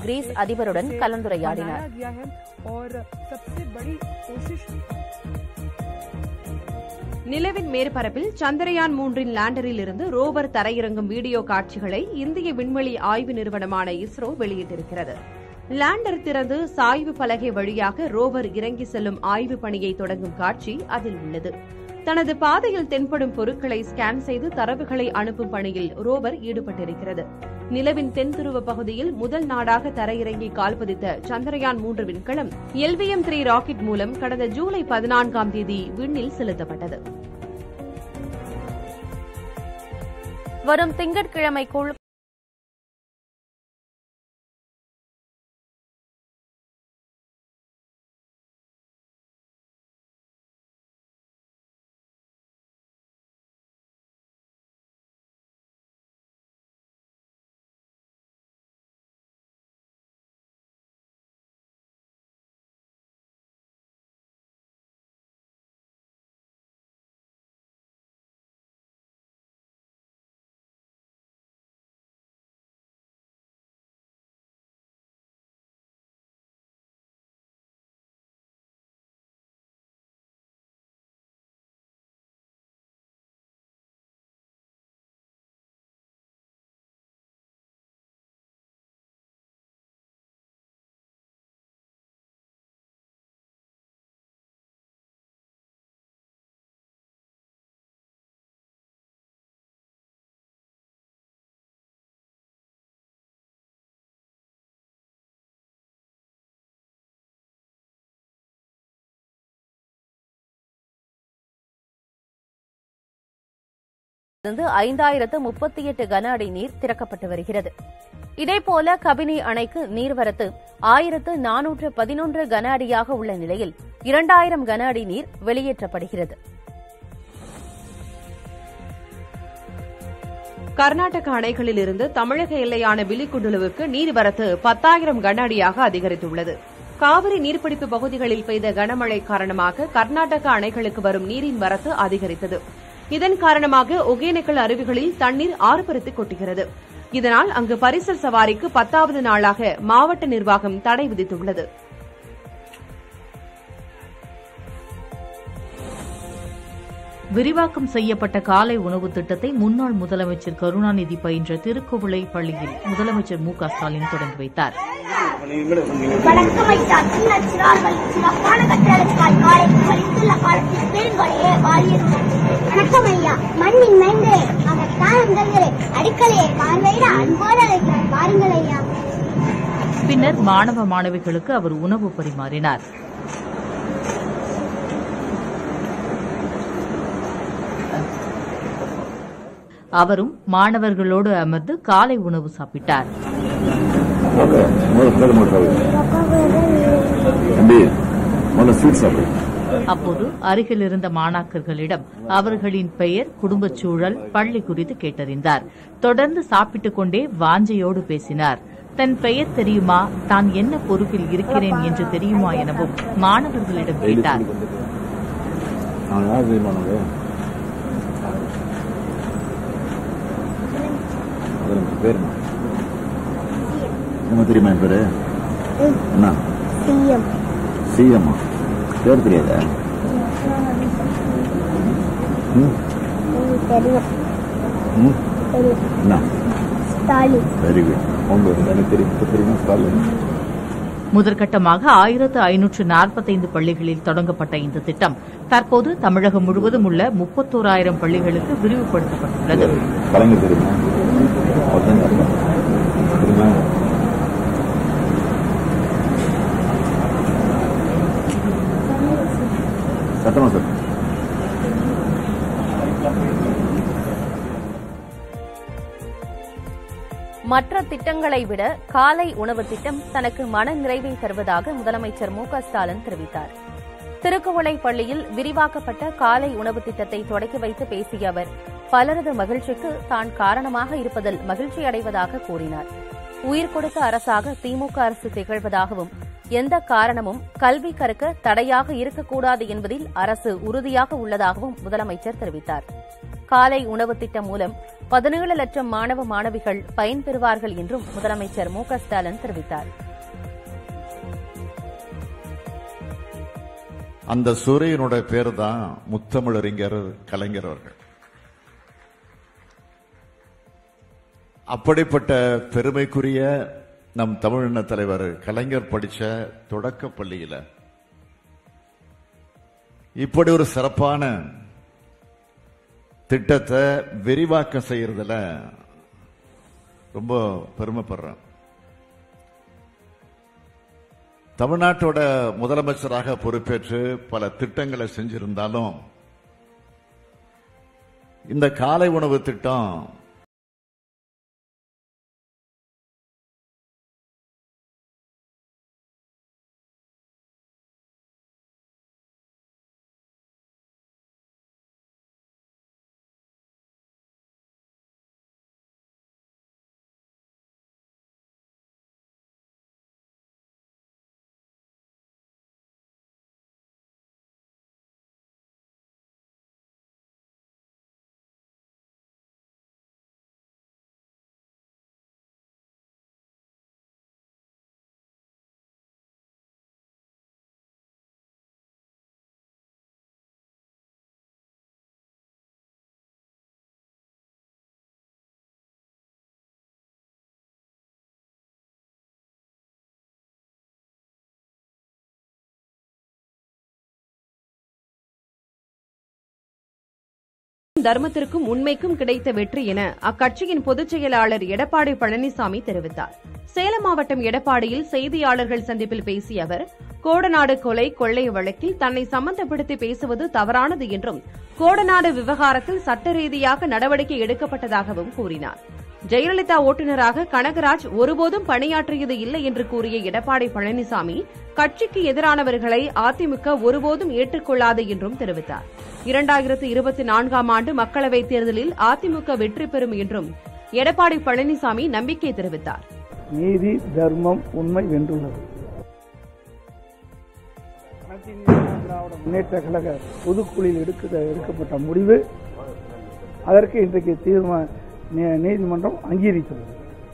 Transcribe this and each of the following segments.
Greece அதிபருடன் கலந்துரையாடினார் बनाया गया है और सबसे बड़ी कोशिश நிலவின் மேற்பரப்பில் சந்திரயான் மூன்றின் லேண்டரில் இருந்து ரோவர் தரையிறங்கும் வீடியோ காட்சிகளை இந்திய விண்வெளி ஆய்வு நிறுவனமான இஸ்ரோ வெளியிட்டிருக்கிறது லேண்டர் திறந்து சாய்வு பலகை வழியாக ரோவர் இறங்கி செல்லும் ஆய்வு பணியை தொடங்கும் காட்சி அதில் உள்ளது தனது பாதையில் தென்படும் பொருட்களை ஸ்கேன் செய்து தரவுகளை அனுப்பும் பணியில் ரோவர் ஈடுபட்டிருக்கிறது நிலவின் தென்துருவ பகுதியில் முதல் நாடாக தரையிறங்கி கால்பதித்த சந்திரயான் மூன்று விண்கலம் எல்விஎம் த்ரீ ராக்கெட் மூலம் கடந்த ஜூலை பதினான்காம் தேதி விண்ணில் செலுத்தப்பட்டது வரும் திங்கட்கிழமைக்குள் இருந்து ஐந்தாயிரத்து முப்பத்தி எட்டு கன அடி நீர் திறக்கப்பட்டு வருகிறது இதேபோல கபினி அணைக்கு நீர்வரத்து ஆயிரத்து நானூற்று பதினொன்று கன அடியாக உள்ள நிலையில் இரண்டாயிரம் கன அடி நீர் வெளியேற்றப்படுகிறது கர்நாடக அணைகளில் இருந்து தமிழக எல்லையான வில்லிக்குண்டுலுவுக்கு நீர்வரத்து பத்தாயிரம் கன அடியாக அதிகரித்துள்ளது காவிரி நீர்பிடிப்பு பகுதிகளில் பெய்த கனமழை காரணமாக கர்நாடக அணைகளுக்கு வரும் நீரின் வரத்து அதிகரித்தது இதன் காரணமாக ஒகேனக்கல் அருவிகளில் தண்ணீர் ஆர்ப்பரித்து கொட்டுகிறது இதனால் அங்கு பரிசல் சவாரிக்கு பத்தாவது நாளாக மாவட்ட நிர்வாகம் தடை விதித்துள்ளது விரிவாக்கம் செய்யப்பட்ட காலை உணவு திட்டத்தை முன்னாள் முதலமைச்சர் கருணாநிதி பயின்ற திருக்குவளை பள்ளியில் முதலமைச்சர் மு க ஸ்டாலின் தொடங்கி வைத்தார் வணக்கம் ஐயா சின்ன சிறார்கள் சிறப்பான கட்டடத்துக்காய் காலை படித்துள்ள காலத்தில் பெருங்கொலையே வாழியிருந்தோம் வணக்கம் ஐயா மண்ணின் மைந்தரே அவர் தாரங்களே அடிக்கலையே பார்வையிட அன்போடு அழைக்கிறோம் பாருங்கள் ஐயா பின்னர் மாணவ மாணவிகளுக்கு அவர் உணவு பரிமாறினார் அவரும் மாணவர்களோடு அமர்ந்து காலை உணவு சாப்பிட்டார் ஓகே முதல்ல பிளேட் மட்டும் தம்பி முதல்ல ஸ்வீட் சாப்பிடு அப்போது அருகில் இருந்த மாணாக்கர்களிடம் அவர்களின் பெயர் குடும்பச் சூழல் பள்ளி குறித்து கேட்டறிந்தார் தொடர்ந்து சாப்பிட்டுக் கொண்டே வாஞ்சையோடு பேசினார் தன் பெயர் தெரியுமா தான் என்ன பொறுப்பில் இருக்கிறேன் என்று தெரியுமா எனவும் மாணவர்களிடம் டெய்லி கேட்டார் சொல்லி கொண்டு நான் யார் தெரியுமா உனக்கு முதலமைச்சர் பேர் என்ன என்ன தெரியுமா என் பேரு என்ன சிஎம் சிஎம்மா பேர் தெரியாதா ம் தெரியும் ம் தெரியும் என்ன ஸ்டாலின் வெரி குட் உங்க பேர் எனக்கு தெரியும் இப்ப தெரியுமா ஸ்டாலின் முதற்கட்டமாக ஆயிரத்து ஐநூற்று நாற்பத்தைந்து பள்ளிகளில் தொடங்கப்பட்ட இந்த திட்டம் தற்போது தமிழகம் முழுவதும் உள்ள முப்பத்தோராயிரம் பள்ளிகளுக்கு விரிவுபடுத்தப்பட்டுள்ளது கலைஞர் தெரியுமா ஒருத்தங்க தெரியுமா சத்தமா சார் மற்ற திட்டங்களை விட காலை உணவு திட்டம் தனக்கு மன நிறைவை தருவதாக முதலமைச்சர் மு க ஸ்டாலின் தெரிவித்தார் திருக்குவளை பள்ளியில் விரிவாக்கப்பட்ட காலை உணவு திட்டத்தை தொடக்கி வைத்து பேசிய அவர் பலரது மகிழ்ச்சிக்கு தான் காரணமாக இருப்பதில் மகிழ்ச்சி அடைவதாக கூறினார் உயிர் கொடுத்த அரசாக திமுக அரசு திகழ்வதாகவும் எந்த காரணமும் கல்வி கற்க தடையாக இருக்கக்கூடாது என்பதில் அரசு உறுதியாக உள்ளதாகவும் முதலமைச்சர் தெரிவித்தார் காலை உணவு திட்டம் மூலம் பதினேழு லட்சம் மாணவ மாணவிகள் பயன்பெறுவார்கள் என்றும் முதலமைச்சர் மு க ஸ்டாலின் தெரிவித்தார் அந்த சூரியனோட பேர் தான் முத்தமிழறிஞர் கலைஞர் அவர்கள் அப்படிப்பட்ட பெருமைக்குரிய நம் தமிழின தலைவர் கலைஞர் படிச்ச தொடக்க பள்ளியில இப்படி ஒரு சிறப்பான திட்டத்தை விரிவாக்கம் செய்யறதுல ரொம்ப பெருமைப்படுறேன் தமிழ்நாட்டோட முதலமைச்சராக பொறுப்பேற்று பல திட்டங்களை செஞ்சிருந்தாலும் இந்த காலை உணவு திட்டம் தர்மத்திற்கும் உண்மைக்கும் கிடைத்த வெற்றி என அக்கட்சியின் பொதுச் செயலாளர் எடப்பாடி பழனிசாமி தெரிவித்தார் சேலம் மாவட்டம் எடப்பாடியில் செய்தியாளர்கள் சந்திப்பில் பேசிய அவர் கோடநாடு கொலை கொள்ளை வழக்கில் தன்னை சம்பந்தப்படுத்தி பேசுவது தவறானது என்றும் கோடநாடு விவகாரத்தில் சட்ட ரீதியாக நடவடிக்கை எடுக்கப்பட்டதாகவும் கூறினார் ஜெயலலிதா ஓட்டுநராக கனகராஜ் ஒருபோதும் பணியாற்றியது இல்லை என்று கூறிய எடப்பாடி பழனிசாமி கட்சிக்கு எதிரானவர்களை அதிமுக ஒருபோதும் ஏற்றுக்கொள்ளாது என்றும் தெரிவித்தார் இரண்டாயிரத்து இருபத்தி நான்காம் ஆண்டு மக்களவைத் தேர்தலில் அதிமுக வெற்றி பெறும் என்றும் எடப்பாடி பழனிசாமி நம்பிக்கை தெரிவித்தார் நீதி தர்மம் உண்மை வென்றுள்ளது அனைத்து இந்திய அண்ணா திராவிட முன்னேற்ற கழக பொதுக்குழுவில் எடுக்க எடுக்கப்பட்ட முடிவு அதற்கு இன்றைக்கு தீர்மா நீ- நீதிமன்றம் அங்கீகரித்துள்ளது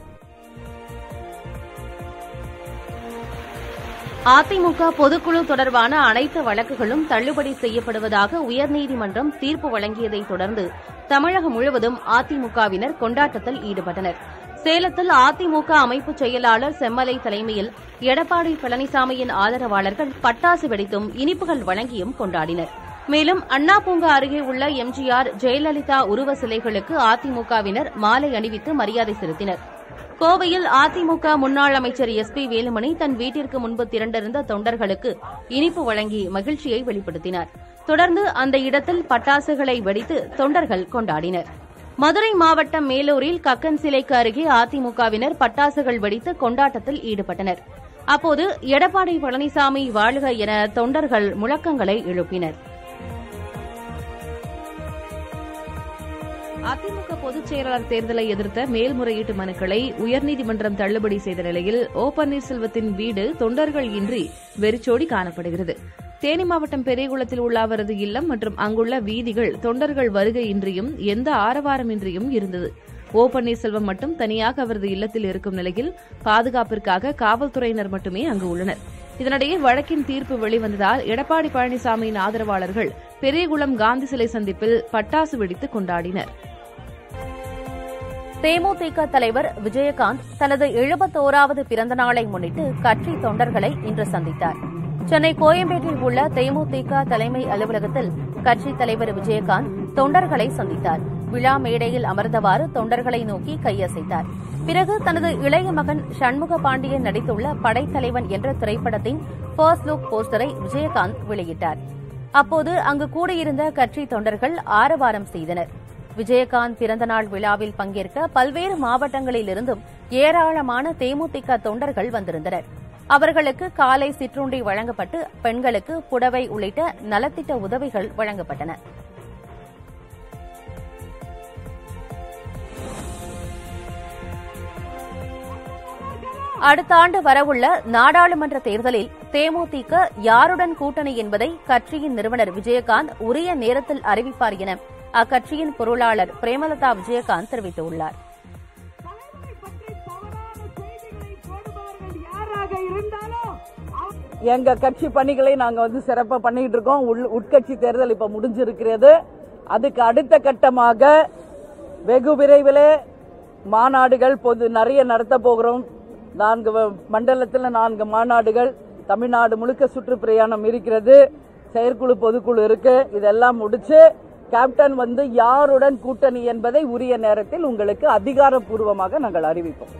அதிமுக பொதுக்குழு தொடர்பான அனைத்து வழக்குகளும் தள்ளுபடி செய்யப்படுவதாக உயர்நீதிமன்றம் தீர்ப்பு வழங்கியதைத் தொடர்ந்து தமிழகம் முழுவதும் அதிமுகவினர் கொண்டாட்டத்தில் ஈடுபட்டனர் சேலத்தில் அதிமுக அமைப்பு செயலாளர் செம்மலை தலைமையில் எடப்பாடி பழனிசாமியின் ஆதரவாளர்கள் பட்டாசு வெடித்தும் இனிப்புகள் வழங்கியும் கொண்டாடினர் மேலும் அண்ணா பூங்கா அருகே உள்ள எம்ஜிஆர் ஜெயலலிதா உருவ சிலைகளுக்கு அதிமுகவினர் மாலை அணிவித்து மரியாதை செலுத்தினர் கோவையில் அதிமுக முன்னாள் அமைச்சர் எஸ் பி வேலுமணி தன் வீட்டிற்கு முன்பு திரண்டிருந்த தொண்டர்களுக்கு இனிப்பு வழங்கி மகிழ்ச்சியை வெளிப்படுத்தினார் தொடர்ந்து அந்த இடத்தில் பட்டாசுகளை வெடித்து தொண்டர்கள் கொண்டாடினர் மதுரை மாவட்டம் மேலூரில் கக்கன் சிலைக்கு அருகே அதிமுகவினர் பட்டாசுகள் வெடித்து கொண்டாட்டத்தில் ஈடுபட்டனர் அப்போது எடப்பாடி பழனிசாமி வாழ்க என தொண்டர்கள் முழக்கங்களை எழுப்பினர் அதிமுக பொதுச் செயலாளர் தேர்தலை எதிர்த்த மேல்முறையீட்டு மனுக்களை உயர்நீதிமன்றம் தள்ளுபடி செய்த நிலையில் ஓ பன்னீர்செல்வத்தின் வீடு தொண்டர்கள் இன்றி வெறிச்சோடி காணப்படுகிறது தேனி மாவட்டம் பெரியகுளத்தில் உள்ள அவரது இல்லம் மற்றும் அங்குள்ள வீதிகள் தொண்டர்கள் வருகையின்றியும் எந்த ஆரவாரமின்றியும் இருந்தது ஓ பன்னீர்செல்வம் மட்டும் தனியாக அவரது இல்லத்தில் இருக்கும் நிலையில் பாதுகாப்பிற்காக காவல்துறையினர் மட்டுமே அங்கு உள்ளனர் இதனிடையே வழக்கின் தீர்ப்பு வெளிவந்ததால் எடப்பாடி பழனிசாமியின் ஆதரவாளர்கள் பெரியகுளம் காந்தி சிலை சந்திப்பில் பட்டாசு வெடித்து கொண்டாடினர் தேமுதிக தலைவர் விஜயகாந்த் தனது எழுபத்தோராவது பிறந்த நாளை முன்னிட்டு கட்சி தொண்டர்களை இன்று சந்தித்தார் சென்னை கோயம்பேட்டில் உள்ள தேமுதிக தலைமை அலுவலகத்தில் கட்சித் தலைவர் விஜயகாந்த் தொண்டர்களை சந்தித்தார் விழா மேடையில் அமர்ந்தவாறு தொண்டர்களை நோக்கி கையசைத்தார் பிறகு தனது இளைய மகன் சண்முக பாண்டியன் நடித்துள்ள படைத்தலைவன் என்ற திரைப்படத்தின் ஃபர்ஸ்ட் லுக் போஸ்டரை விஜயகாந்த் வெளியிட்டார் அப்போது அங்கு கூடியிருந்த கட்சி தொண்டர்கள் ஆரவாரம் செய்தனர் விஜயகாந்த் பிறந்தநாள் விழாவில் பங்கேற்க பல்வேறு மாவட்டங்களிலிருந்தும் ஏராளமான தேமுதிக தொண்டர்கள் வந்திருந்தனர் அவர்களுக்கு காலை சிற்றுண்டி வழங்கப்பட்டு பெண்களுக்கு புடவை உள்ளிட்ட நலத்திட்ட உதவிகள் வழங்கப்பட்டன அடுத்த ஆண்டு வரவுள்ள நாடாளுமன்ற தேர்தலில் தேமுதிக யாருடன் கூட்டணி என்பதை கட்சியின் நிறுவனர் விஜயகாந்த் உரிய நேரத்தில் அறிவிப்பார் என அக்கட்சியின் பொருளாளர் பிரேமலதா விஜயகாந்த் தெரிவித்துள்ளார் எங்க கட்சி பணிகளை நாங்க வந்து சிறப்பா பண்ணிட்டு இருக்கோம் உள்- உட்கட்சி தேர்தல் இப்ப முடிஞ்சிருக்கிறது அதுக்கு அடுத்த கட்டமாக வெகு விரைவிலே மாநாடுகள் பொது நிறைய நடத்த போகிறோம் நான்கு வ- மண்டலத்தில் நான்கு மாநாடுகள் தமிழ்நாடு முழுக்க சுற்றுப்பிரயாணம் இருக்கிறது செயற்குழு பொதுக்குழு இருக்கு இதெல்லாம் முடிச்சு கேப்டன் வந்து யாருடன் கூட்டணி என்பதை உரிய நேரத்தில் உங்களுக்கு அதிகாரப்பூர்வமாக நாங்கள் அறிவிப்போம்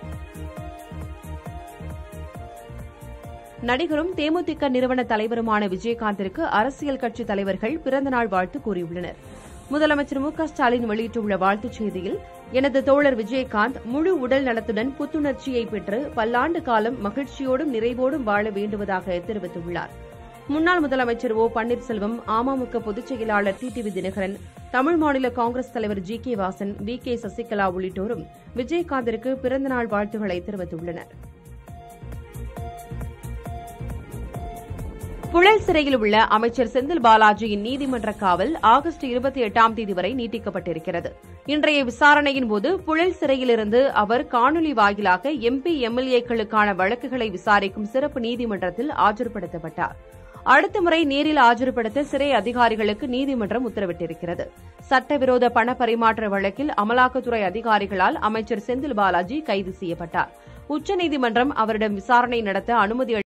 நடிகரும் தேமுதிக நிறுவன தலைவருமான விஜயகாந்திற்கு அரசியல் கட்சி தலைவர்கள் பிறந்தநாள் வாழ்த்து கூறியுள்ளனர் முதலமைச்சர் மு க ஸ்டாலின் வெளியிட்டுள்ள வாழ்த்துச் செய்தியில் எனது தோழர் விஜயகாந்த் முழு உடல் நலத்துடன் புத்துணர்ச்சியை பெற்று பல்லாண்டு காலம் மகிழ்ச்சியோடும் நிறைவோடும் வாழ வேண்டுவதாக தெரிவித்துள்ளார் முன்னாள் முதலமைச்சர் ஓ பன்னீர்செல்வம் அமமுக பொதுச் செயலாளர் டிடிவி தினகரன் தமிழ் மாநில காங்கிரஸ் தலைவர் G K Vasan V K Sasikala உள்ளிட்டோரும் விஜயகாந்திற்கு பிறந்தநாள் வாழ்த்துக்களை தெரிவித்துள்ளனர் புழல் சிறையில் உள்ள அமைச்சர் செந்தில் பாலாஜியின் நீதிமன்ற காவல் ஆகஸ்ட் இருபத்தி எட்டாம் தேதி வரை நீட்டிக்கப்பட்டிருக்கிறது இன்றைய விசாரணையின் போது புழல் சிறையிலிருந்து அவர் காணொலி வாயிலாக எம்பி எம்எல்ஏக்களுக்கான வழக்குகளை விசாரிக்கும் சிறப்பு நீதிமன்றத்தில் ஆஜர்படுத்தப்பட்டார் அடுத்த முறை நேரில் ஆஜர்படுத்த சிறை அதிகாரிகளுக்கு நீதிமன்றம் உத்தரவிட்டிருக்கிறது சட்டவிரோத பண பரிமாற்ற வழக்கில் அமலாக்கத்துறை அதிகாரிகளால் அமைச்சர் செந்தில் பாலாஜி கைது செய்யப்பட்டார் உச்சநீதிமன்றம் அவரிடம் விசாரணை நடத்த அனுமதி அளி-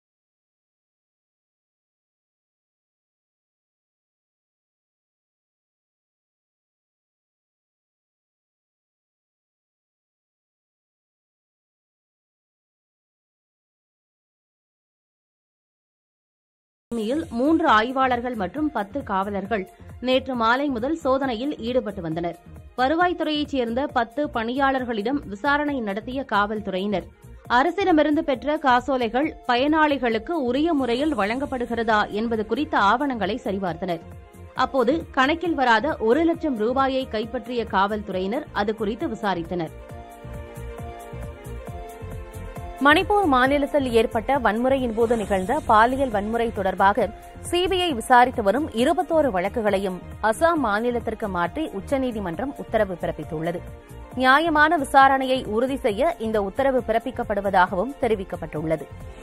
பூமியில் மூன்று ஆய்வாளர்கள் மற்றும் பத்து காவலர்கள் நேற்று மாலை முதல் சோதனையில் ஈடுபட்டு வந்தனர் வருவாய்த்துறையைச் சேர்ந்த பத்து பணியாளர்களிடம் விசாரணை நடத்திய காவல்துறையினர் அரசிடமிருந்து பெற்ற காசோலைகள் பயனாளிகளுக்கு உரிய முறையில் வழங்கப்படுகிறதா என்பது குறித்த ஆவணங்களை சரிபார்த்தனர் அப்போது கணக்கில் வராத ஒரு லட்சம் ரூபாயை கைப்பற்றிய காவல்துறையினர் அது குறித்து விசாரித்தனர் மணிப்பூர் மாநிலத்தில் ஏற்பட்ட வன்முறையின் போது நிகழ்ந்த பாலியல் வன்முறை தொடர்பாக சிபிஐ விசாரித்து வரும் இருபத்தோரு வழக்குகளையும் அசாம் மாநிலத்திற்கு மாற்றி உச்சநீதிமன்றம் உத்தரவு பிறப்பித்துள்ளது நியாயமான விசாரணையை உறுதி செய்ய இந்த உத்தரவு பிறப்பிக்கப்படுவதாகவும் தெரிவிக்கப்பட்டுள்ளது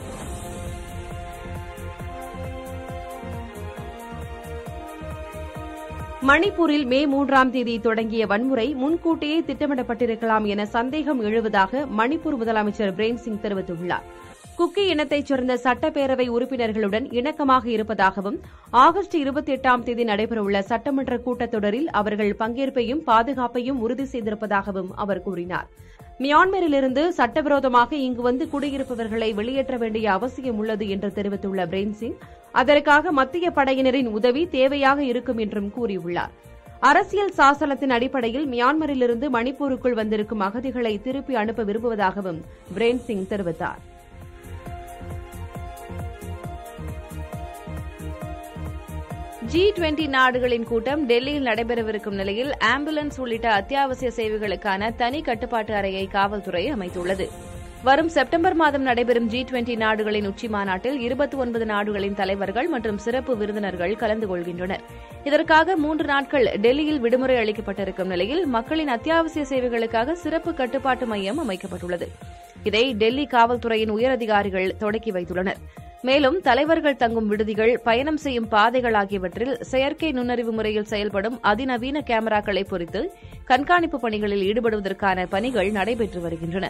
மணிப்பூரில் மே மூன்றாம் தேதி தொடங்கிய வன்முறை முன்கூட்டியே திட்டமிடப்பட்டிருக்கலாம் என சந்தேகம் எழுவதாக மணிப்பூர் முதலமைச்சர் பிரேம் சிங் தெரிவித்துள்ளார் குக்கி இனத்தைச் சேர்ந்த சட்டப்பேரவை உறுப்பினர்களுடன் இணக்கமாக இருப்பதாகவும் ஆகஸ்ட் இருபத்தி எட்டாம் தேதி நடைபெறவுள்ள சட்டமன்ற கூட்டத்தொடரில் அவர்கள் பங்கேற்பையும் பாதுகாப்பையும் உறுதி செய்திருப்பதாகவும் அவர் கூறினார் மியான்மரிலிருந்து சட்டவிரோதமாக இங்கு வந்து குடியிருப்பவர்களை வெளியேற்ற வேண்டிய அவசியம் உள்ளது என்று தெரிவித்துள்ள பிரேம் சிங் அதற்காக மத்திய படையினரின் உதவி தேவையாக இருக்கும் என்றும் கூறியுள்ளார் அரசியல் சாசனத்தின் அடிப்படையில் மியான்மரிலிருந்து மணிப்பூருக்குள் வந்திருக்கும் அகதிகளை திருப்பி அனுப்ப விரும்புவதாகவும் பிரேம் சிங் தெரிவித்தார் ஜி டுவெண்டி நாடுகளின் கூட்டம் டெல்லியில் நடைபெறவிருக்கும் நிலையில் ஆம்புலன்ஸ் உள்ளிட்ட அத்தியாவசிய சேவைகளுக்கான தனி கட்டுப்பாட்டு அறையை காவல்துறை அமைத்துள்ளது வரும் செப்டம்பர் மாதம் நடைபெறும் ஜி டுவெண்டி நாடுகளின் உச்சி மாநாட்டில் இருபத்தி ஒன்பது நாடுகளின் தலைவர்கள் மற்றும் சிறப்பு விருந்தினர்கள் கலந்து கொள்கின்றனர் இதற்காக மூன்று நாட்கள் டெல்லியில் விடுமுறை அளிக்கப்பட்டிருக்கும் நிலையில் மக்களின் அத்தியாவசிய சேவைகளுக்காக சிறப்பு கட்டுப்பாட்டு மையம் அமைக்கப்பட்டுள்ளது இதை டெல்லி காவல்துறையின் உயரதிகாரிகள் தொடக்கி வைத்துள்ளனர் மேலும் தலைவர்கள் தங்கும் விடுதிகள் பயணம் செய்யும் பாதைகள் ஆகியவற்றில் செயற்கை நுண்ணறிவு முறையில் செயல்படும் அதிநவீன கேமராக்களை பொறித்து கண்காணிப்பு பணிகளில் ஈடுபடுவதற்கான பணிகள் நடைபெற்று வருகின்றன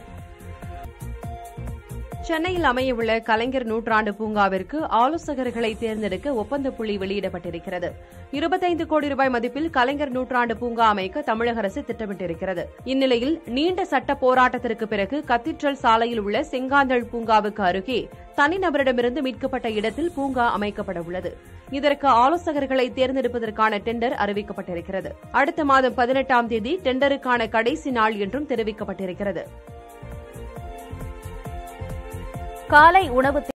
சென்னையில் அமையவுள்ள கலைஞர் நூற்றாண்டு பூங்காவிற்கு ஆலோசகர்களை தேர்ந்தெடுக்க ஒப்பந்த புள்ளி வெளியிடப்பட்டிருக்கிறது இருபத்தைந்து கோடி ரூபாய் மதிப்பில் கலைஞர் நூற்றாண்டு பூங்கா அமைக்க தமிழக அரசு திட்டமிட்டிருக்கிறது இந்நிலையில் நீண்ட சட்ட போராட்டத்திற்கு பிறகு கத்தீட்ரல் சாலையில் உள்ள செங்காந்தள் பூங்காவுக்கு அருகே தனிநபரிடமிருந்து மீட்கப்பட்ட இடத்தில் பூங்கா அமைக்கப்பட உள்ளது இதற்கு ஆலோசகர்களை தேர்ந்தெடுப்பதற்கான டெண்டர் அறிவிக்கப்பட்டிருக்கிறது அடுத்த மாதம் பதினெட்டாம் தேதி டெண்டருக்கான கடைசி நாள் என்றும் தெரிவிக்கப்பட்டிருக்கிறது காலை உணவு தி-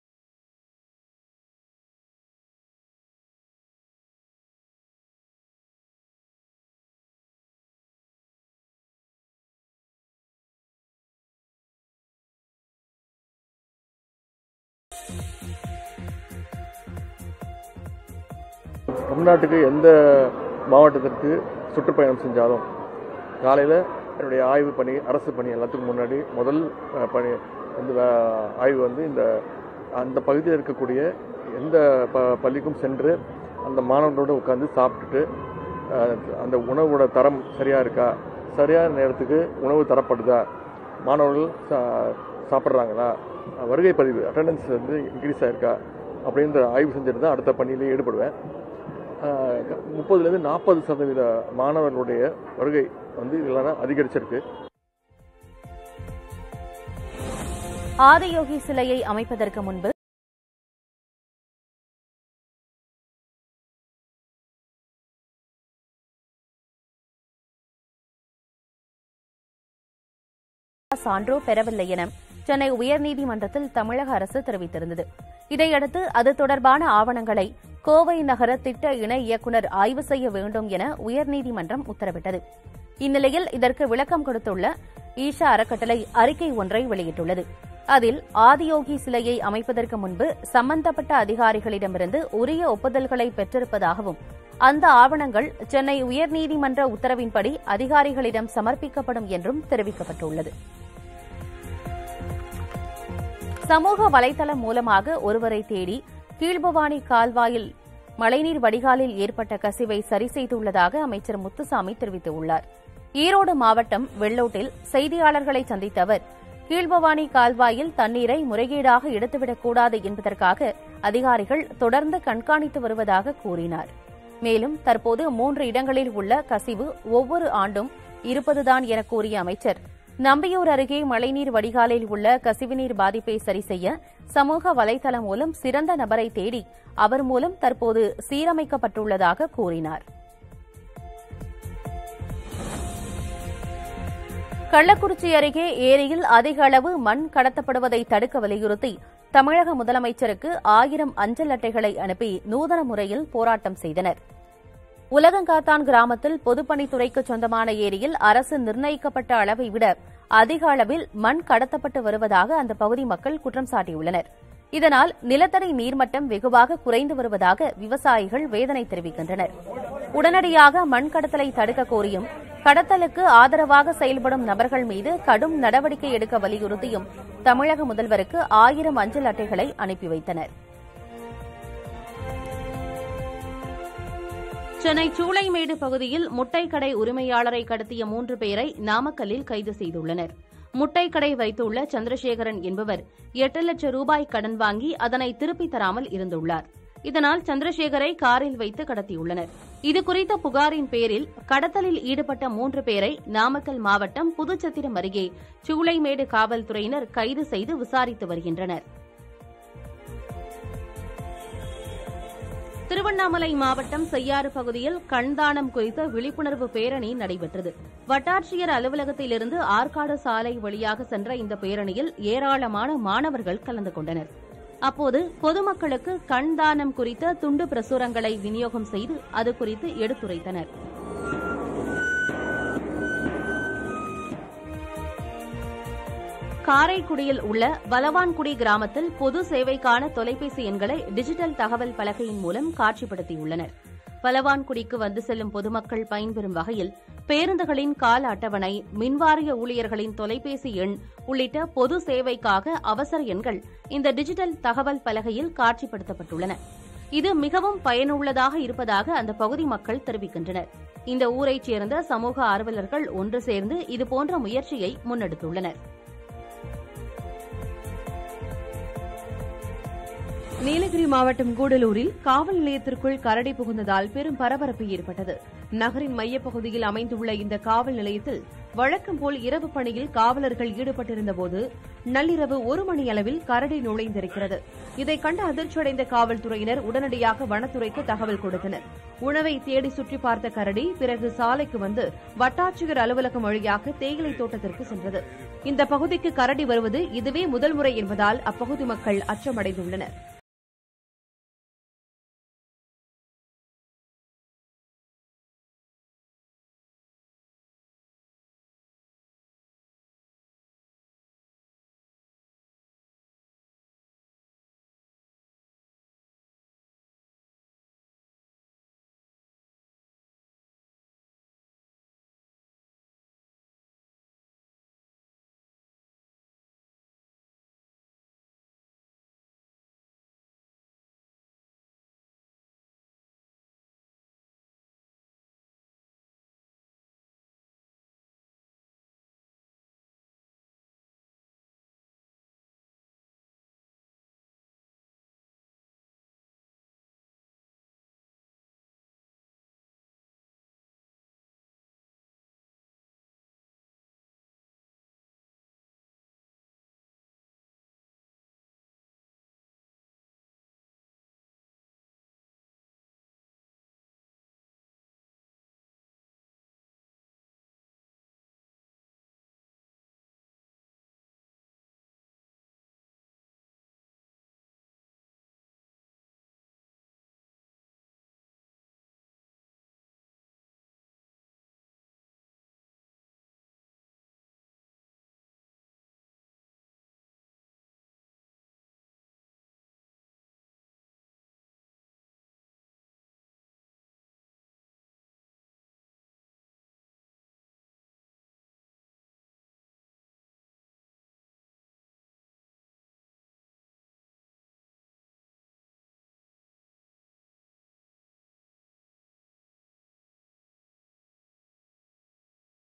தமிழ்நாட்டுக்கு எந்த மாவட்டத்திற்கு சுற்றுப்பயணம் செஞ்சாலும் காலையில் என்னுடைய ஆய்வு பணி அரசு பணி எல்லாத்துக்கும் முன்னாடி முதல் அஹ், பணி இந்த அஹ், ஆய்வு வந்து இந்த அந்த பகுதியில் இருக்கக்கூடிய எந்த ப பள்ளிக்கும் சென்று அந்த மாணவர்களோடு உட்காந்து சாப்பிட்டுட்டு அஹ், அந்த உணவோட தரம் சரியாக இருக்கா சரியான நேரத்துக்கு உணவு தரப்படுதா மாணவர்கள் சா- சாப்பிட்றாங்களா வருகை பதிவு அட்டண்டன்ஸ் வந்து இன்க்ரீஸ் ஆயிருக்கா அப்படின்ற ஆய்வு செஞ்சுட்டு தான் அடுத்த பணியிலே ஈடுபடுவேன் ஆஹ் முப்பதுலேருந்து நாற்பது சதவீத மாணவர்களுடைய வருகை வந்து இதெல்லாம் அதிகரிச்சிருக்கு ஆதியோகி சிலையை அமைப்பதற்கு முன்பு சான்றோ பெறவில்லை என சென்னை உயர்நீதிமன்றத்தில் தமிழக அரசு தெரிவித்திருந்தது இதையடுத்து அது தொடர்பான ஆவணங்களை கோவை நகர திட்ட இணை இயக்குநர் ஆய்வு செய்ய வேண்டும் என உயர்நீதிமன்றம் உத்தரவிட்டது இந்நிலையில் இதற்கு விளக்கம் கொடுத்துள்ள ஈஷா அறக்கட்டளை அறிக்கை ஒன்றை வெளியிட்டுள்ளது அதில் ஆதியோகி சிலையை அமைப்பதற்கு முன்பு சம்பந்தப்பட்ட அதிகாரிகளிடமிருந்து உரிய ஒப்புதல்களை பெற்றிருப்பதாகவும் அந்த ஆவணங்கள் சென்னை உயர்நீதிமன்ற உத்தரவின்படி அதிகாரிகளிடம் சமர்ப்பிக்கப்படும் என்றும் தெரிவிக்கப்பட்டுள்ளது சமூக வலைதளம் மூலமாக ஒருவரை தேடி கீழ்பவானி கால்வாயில் மழைநீர் வடிகாலில் ஏற்பட்ட கசிவை சரி செய்துள்ளதாக அமைச்சர் முத்துசாமி தெரிவித்துள்ளார் ஈரோடு மாவட்டம் வெள்ளோட்டில் செய்தியாளர்களை சந்தித்த அவர் கீழ்பவானி கால்வாயில் தண்ணீரை முறைகேடாக எடுத்துவிடக்கூடாது என்பதற்காக அதிகாரிகள் தொடர்ந்து கண்காணித்து வருவதாக கூறினார் மேலும் தற்போது மூன்று இடங்களில் உள்ள கசிவு ஒவ்வொரு ஆண்டும் இருப்பதுதான் என கூறிய அமைச்சர் நம்பியூர் அருகே மழைநீர் வடிகாலில் உள்ள கசிவுநீர் பாதிப்பை சரி செய்ய சமூக வலைதளம் மூலம் சிறந்த நபரை தேடி அவர் மூலம் தற்போது சீரமைக்கப்பட்டுள்ளதாக கூறினார் கள்ளக்குறிச்சி அருகே ஏரியில் அதிக அளவு மண் கடத்தப்படுவதை தடுக்க வலியுறுத்தி தமிழக முதலமைச்சருக்கு ஆயிரம் அஞ்சல் அட்டைகளை அனுப்பி நூதன முறையில் போராட்டம் செய்தனர் உலகங்காத்தான் கிராமத்தில் பொதுப்பணித்துறைக்கு சொந்தமான ஏரியில் அரசு நிர்ணயிக்கப்பட்ட அளவை விட அதிக அளவில் மண் கடத்தப்பட்டு வருவதாக அந்த பகுதி மக்கள் குற்றம் சாட்டியுள்ளனர் இதனால் நிலத்தடி நீர்மட்டம் வெகுவாக குறைந்து வருவதாக விவசாயிகள் வேதனை தெரிவிக்கின்றனர் உடனடியாக மண் கடத்தலை தடுக்க கோரியும் கடத்தலுக்கு ஆதரவாக செயல்படும் நபர்கள் மீது கடும் நடவடிக்கை எடுக்க வலியுறுத்தியும் தமிழக முதல்வருக்கு ஆயிரம் அஞ்சல் அட்டைகளை அனுப்பி வைத்தனர் சென்னை சூளைமேடு பகுதியில் முட்டை கடை உரிமையாளரை கடத்திய மூன்று பேரை நாமக்கல்லில் கைது செய்துள்ளனர் முட்டை கடை வைத்துள்ள சந்திரசேகரன் என்பவர் எட்டு லட்சம் ரூபாய் கடன் வாங்கி அதனை திருப்பித் தராமல் இருந்துள்ளார் இதனால் சந்திரசேகரை காரில் வைத்து கடத்தியுள்ளனர் இதுகுறித்த புகாரின் பேரில் கடத்தலில் ஈடுபட்ட மூன்று பேரை நாமக்கல் மாவட்டம் புதுச்சத்திரம் அருகே சூளைமேடு காவல்துறையினர் கைது செய்து விசாரித்து வருகின்றனர் திருவண்ணாமலை மாவட்டம் செய்யாறு பகுதியில் கண்தானம் குறித்த விழிப்புணர்வு பேரணி நடைபெற்றது வட்டாட்சியர் அலுவலகத்திலிருந்து ஆற்காடு சாலை வழியாக சென்ற இந்த பேரணியில் ஏராளமான மாணவர்கள் கலந்து கொண்டனர் அப்போது பொதுமக்களுக்கு கண் தானம் குறித்த துண்டு பிரசுரங்களை விநியோகம் செய்து அது குறித்து எடுத்துரைத்தனர் காரைக்குடியில் உள்ள வலவான்குடி கிராமத்தில் பொது சேவைக்கான தொலைபேசி எண்களை டிஜிட்டல் தகவல் பலகையின் மூலம் காட்சிப்படுத்தியுள்ளனர் பலவான்குடிக்கு வந்து செல்லும் பொதுமக்கள் பயன்பெறும் வகையில் பேருந்துகளின் கால அட்டவணை மின்வாரிய ஊழியர்களின் தொலைபேசி எண் உள்ளிட்ட பொது சேவைக்காக அவசர எண்கள் இந்த டிஜிட்டல் தகவல் பலகையில் காட்சிப்படுத்தப்பட்டுள்ளன இது மிகவும் பயனுள்ளதாக இருப்பதாக அந்த பகுதி மக்கள் தெரிவிக்கின்றனர் இந்த ஊரைச் சேர்ந்த சமூக ஆர்வலர்கள் ஒன்று சேர்ந்து இதுபோன்ற முயற்சியை முன்னெடுத்துள்ளனர் நீலகிரி மாவட்டம் கூடலூரில் காவல் நிலையத்திற்குள் கரடி புகுந்ததால் பெரும் பரபரப்பு ஏற்பட்டது நகரின் மையப்பகுதியில் அமைந்துள்ள இந்த காவல் நிலையத்தில் வழக்கம் போல் இரவு பணியில் காவலர்கள் ஈடுபட்டிருந்தபோது நள்ளிரவு ஒரு மணி அளவில் கரடி நுழைந்திருக்கிறது இதைக் கண்டு அதிர்ச்சியடைந்த காவல்துறையினர் உடனடியாக வனத்துறைக்கு தகவல் கொடுத்தனர் உணவை தேடி சுற்றி பார்த்த கரடி பிறகு சாலைக்கு வந்து வட்டாட்சியர் அலுவலகம் வழியாக தேயிலை தோட்டத்திற்கு சென்றது இந்த பகுதிக்கு கரடி வருவது இதுவே முதல் முறை என்பதால் அப்பகுதி மக்கள் அச்சமடைந்துள்ளனர்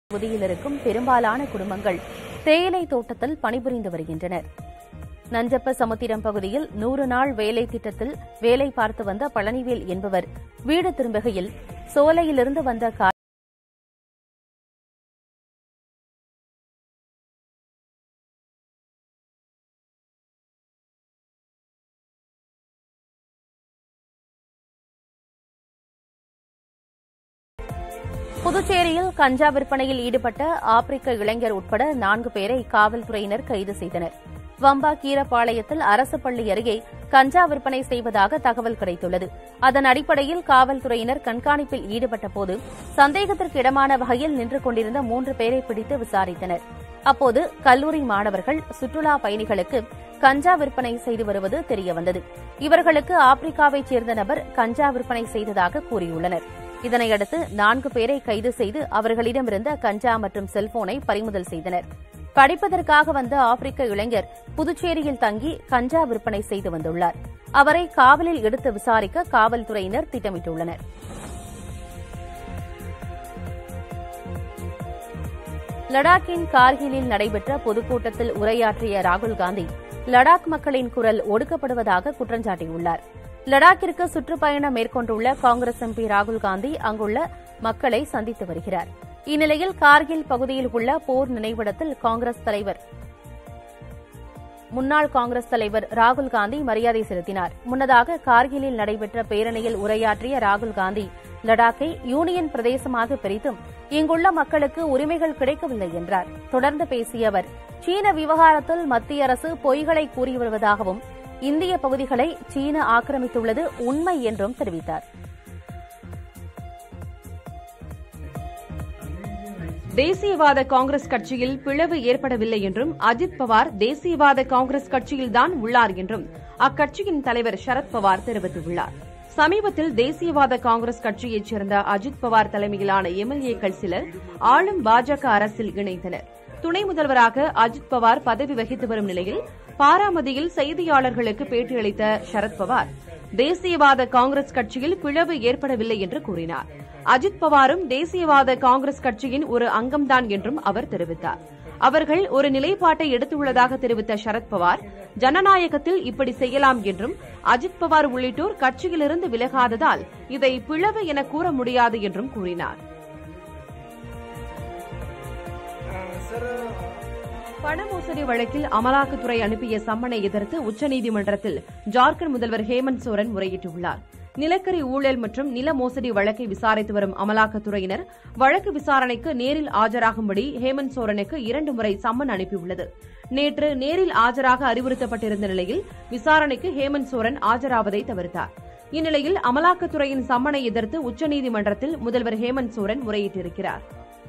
பகுதியில் இருக்கும் பெரும்பாலான குடும்பங்கள் தேயிலை தோட்டத்தில் பணிபுரிந்து வருகின்றனர் நஞ்சப்ப சமுத்திரம் பகுதியில் நூறு நாள் வேலை திட்டத்தில் வேலை பார்த்து வந்த பழனிவேல் என்பவர் வீடு திரும்புகையில் சோலையிலிருந்து வந்த கார் புதுச்சேரியில் கஞ்சா விற்பனையில் ஈடுபட்ட ஆப்பிரிக்க இளைஞர் உட்பட நான்கு பேரை காவல்துறையினர் கைது செய்தனர் வம்பா கீரப்பாளையத்தில் அரசு பள்ளி அருகே கஞ்சா விற்பனை செய்வதாக தகவல் கிடைத்துள்ளது அதன் அடிப்படையில் காவல்துறையினர் கண்காணிப்பில் ஈடுபட்ட போது சந்தேகத்திற்கு இடமான வகையில் நின்று கொண்டிருந்த மூன்று பேரை பிடித்து விசாரித்தனர் அப்போது கல்லூரி மாணவர்கள் சுற்றுலா பயணிகளுக்கு கஞ்சா விற்பனை செய்து வருவது தெரியவந்தது இவர்களுக்கு ஆப்பிரிக்காவைச் சேர்ந்த நபர் கஞ்சா விற்பனை செய்ததாக கூறியுள்ளனர் இதனையடுத்து நான்கு பேரை கைது செய்து அவர்களிடமிருந்த கஞ்சா மற்றும் செல்போனை பறிமுதல் செய்தனர் படிப்பதற்காக வந்த ஆப்பிரிக்க இளைஞர் புதுச்சேரியில் தங்கி கஞ்சா விற்பனை செய்து வந்துள்ளார் அவரை காவலில் எடுத்து விசாரிக்க காவல்துறையினர் திட்டமிட்டுள்ளனர் லடாக்கின் கார்கிலில் நடைபெற்ற பொதுக்கூட்டத்தில் உரையாற்றிய ராகுல் காந்தி லடாக் மக்களின் குரல் ஒடுக்கப்படுவதாக குற்றஞ்சாட்டியுள்ளார் லடாக்கிற்கு சுற்றுப்பயணம் மேற்கொண்டுள்ள காங்கிரஸ் எம்பி ராகுல் காந்தி அங்குள்ள மக்களை சந்தித்து வருகிறார் இந்நிலையில் கார்கில் பகுதியில் உள்ள போர் நினைவிடத்தில் காங்கிரஸ் தலைவர் முன்னாள் காங்கிரஸ் தலைவர் ராகுல் காந்தி மரியாதை செலுத்தினார் முன்னதாக கார்கிலில் நடைபெற்ற பேரணியில் உரையாற்றிய ராகுல் காந்தி லடாக்கை யூனியன் பிரதேசமாக பிரித்தும் இங்குள்ள மக்களுக்கு உரிமைகள் கிடைக்கவில்லை என்றார் தொடர்ந்து பேசிய அவர் சீன விவகாரத்தில் மத்திய அரசு பொய்களை கூறி வருவதாகவும் இந்திய பகுதிகளை சீன ஆக்கிரமித்துள்ளது உண்மை என்றும் தெரிவித்தார் தேசியவாத காங்கிரஸ் கட்சியில் பிளவு ஏற்படவில்லை என்றும் அஜித் பவார் தேசியவாத காங்கிரஸ் கட்சியில்தான் உள்ளார் என்றும் அக்கட்சியின் தலைவர் சரத் பவார் தெரிவித்துள்ளார் சமீபத்தில் தேசியவாத காங்கிரஸ் கட்சியைச் சேர்ந்த அஜித் பவார் தலைமையிலான எம்எல்ஏக்கள் சிலர் ஆளும் பாஜக அரசில் இணைந்தனர் துணை முதல்வராக அஜித் பவார் பதவி வகித்து வரும் நிலையில் பாராமதியில் செய்தியாளர்களுக்கு பேட்டியளித்த சரத் பவார் தேசியவாத காங்கிரஸ் கட்சியில் பிளவு ஏற்படவில்லை என்று கூறினார் அஜித் பவாரும் தேசியவாத காங்கிரஸ் கட்சியின் ஒரு அங்கம்தான் என்றும் அவர் தெரிவித்தார் அவர்கள் ஒரு நிலைப்பாட்டை எடுத்துள்ளதாக தெரிவித்த சரத் பவார் ஜனநாயகத்தில் இப்படி செய்யலாம் என்றும் அஜித் பவார் உள்ளிட்டோர் கட்சியிலிருந்து விலகாததால் இதை பிளவு என கூற முடியாது என்றும் கூறினார் பண மோசடி வழக்கில் அமலாக்கத்துறை அனுப்பிய சம்மனை எதிர்த்து உச்சநீதிமன்றத்தில் ஜார்க்கண்ட் முதல்வர் ஹேமந்த் சோரன் முறையிட்டுள்ளார் நிலக்கரி ஊழல் மற்றும் நில மோசடி வழக்கை விசாரித்து வரும் அமலாக்கத்துறையினர் வழக்கு விசாரணைக்கு நேரில் ஆஜராகும்படி ஹேமந்த் சோரனுக்கு இரண்டு முறை சம்மன் அனுப்பியுள்ளது நேற்று நேரில் ஆஜராக அறிவுறுத்தப்பட்டிருந்த நிலையில் விசாரணைக்கு ஹேமந்த் சோரன் ஆஜராவதை தவிர்த்தார் இந்நிலையில் அமலாக்கத்துறையின் சம்மனை எதிர்த்து உச்சநீதிமன்றத்தில் முதல்வர் ஹேமந்த் சோரன் முறையிட்டிருக்கிறார்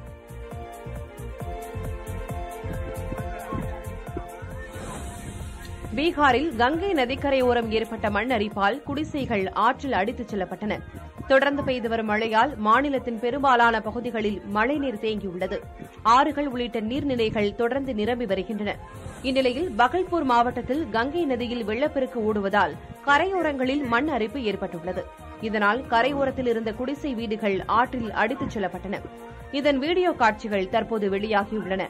பீகாரில் கங்கை நதிக்கரையோரம் ஏற்பட்ட மண் அரிப்பால் குடிசைகள் ஆற்றில் அடித்துச் செல்லப்பட்டன தொடர்ந்து பெய்து வரும் மழையால் மாநிலத்தின் பெரும்பாலான பகுதிகளில் மழைநீர் தேங்கியுள்ளது ஆறுகள் உள்ளிட்ட நீர்நிலைகள் தொடர்ந்து நிரம்பி வருகின்றன இந்நிலையில் பகல்பூர் மாவட்டத்தில் கங்கை நதியில் வெள்ளப்பெருக்கு ஓடுவதால் கரையோரங்களில் மண் அரிப்பு ஏற்பட்டுள்ளது இதனால் கரையோரத்தில் இருந்த குடிசை வீடுகள் ஆற்றில் அடித்துச் செல்லப்பட்டன இதன் வீடியோ காட்சிகள் தற்போது வெளியாகியுள்ளன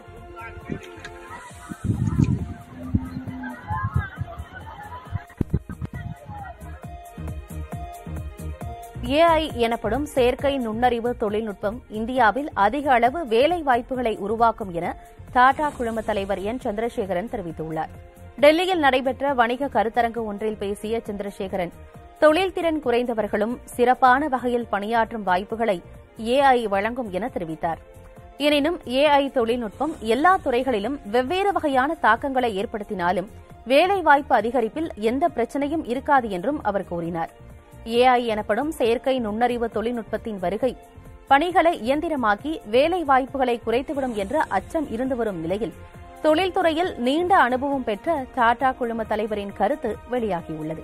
ஏஐ எனப்படும் செயற்கை நுண்ணறிவு தொழில்நுட்பம் இந்தியாவில் அதிக அளவு வேலை வாய்ப்புகளை உருவாக்கும் என டாடா குழும தலைவர் என் சந்திரசேகரன் தெரிவித்துள்ளார் டெல்லியில் நடைபெற்ற வணிக கருத்தரங்கு ஒன்றில் பேசிய சந்திரசேகரன் தொழில்திறன் குறைந்தவர்களும் சிறப்பான வகையில் பணியாற்றும் வாய்ப்புகளை ஏஐ வழங்கும் என தெரிவித்தார் எனினும் ஏஐ தொழில்நுட்பம் எல்லா துறைகளிலும் வெவ்வேறு வகையான தாக்கங்களை ஏற்படுத்தினாலும் வேலைவாய்ப்பு அதிகரிப்பில் எந்த பிரச்சனையும் இருக்காது என்றும் அவர் கூறினார் ஏஐ எனப்படும் செயற்கை நுண்ணறிவு தொழில்நுட்பத்தின் வருகை பணிகளை இயந்திரமாக்கி வேலை வாய்ப்புகளை குறைத்துவிடும் என்ற அச்சம் இருந்து வரும் நிலையில் தொழில்துறையில் நீண்ட அனுபவம் பெற்ற டாடா குழும தலைவரின் கருத்து வெளியாகியுள்ளது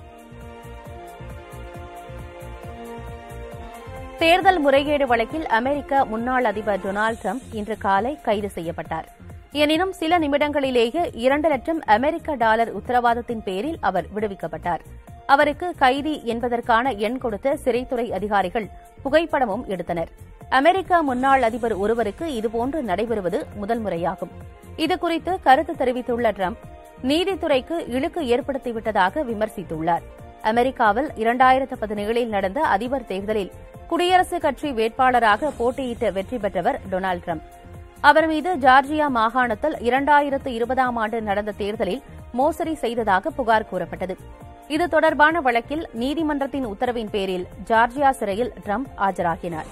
தேர்தல் முறைகேடு வழக்கில் அமெரிக்க முன்னாள் அதிபர் டொனால்டு டிரம்ப் இன்று காலை கைது செய்யப்பட்டார் எனினும் சில நிமிடங்களிலேயே இரண்டு லட்சம் அமெரிக்க டாலர் உத்தரவாதத்தின் பேரில் அவர் விடுவிக்கப்பட்டார் அவருக்கு கைதி என்பதற்கான எண் கொடுத்த சிறைத்துறை அதிகாரிகள் புகைப்படமும் எடுத்தனர் அமெரிக்க முன்னாள் அதிபர் ஒருவருக்கு இதுபோன்று நடைபெறுவது முதல் முறையாகும் இதுகுறித்து கருத்து தெரிவித்துள்ள ட்ரம்ப் நீதித்துறைக்கு இழுக்கு ஏற்படுத்திவிட்டதாக விமர்சித்துள்ளார் அமெரிக்காவில் இரண்டாயிரத்து பதினேழில் நடந்த அதிபர் தேர்தலில் குடியரசுக் கட்சி வேட்பாளராக போட்டியிட்டு வெற்றி பெற்றவர் டொனால்டு ட்ரம்ப் அவர் மீது ஜார்ஜியா மாகாணத்தில் இரண்டாயிரத்து இருபதாம் ஆண்டு நடந்த தேர்தலில் மோசடி செய்ததாக புகார் கூறப்பட்டது இது தொடர்பான வழக்கில் நீதிமன்றத்தின் உத்தரவின் பேரில் ஜார்ஜியா சிறையில் ட்ரம்ப் ஆஜராகினார்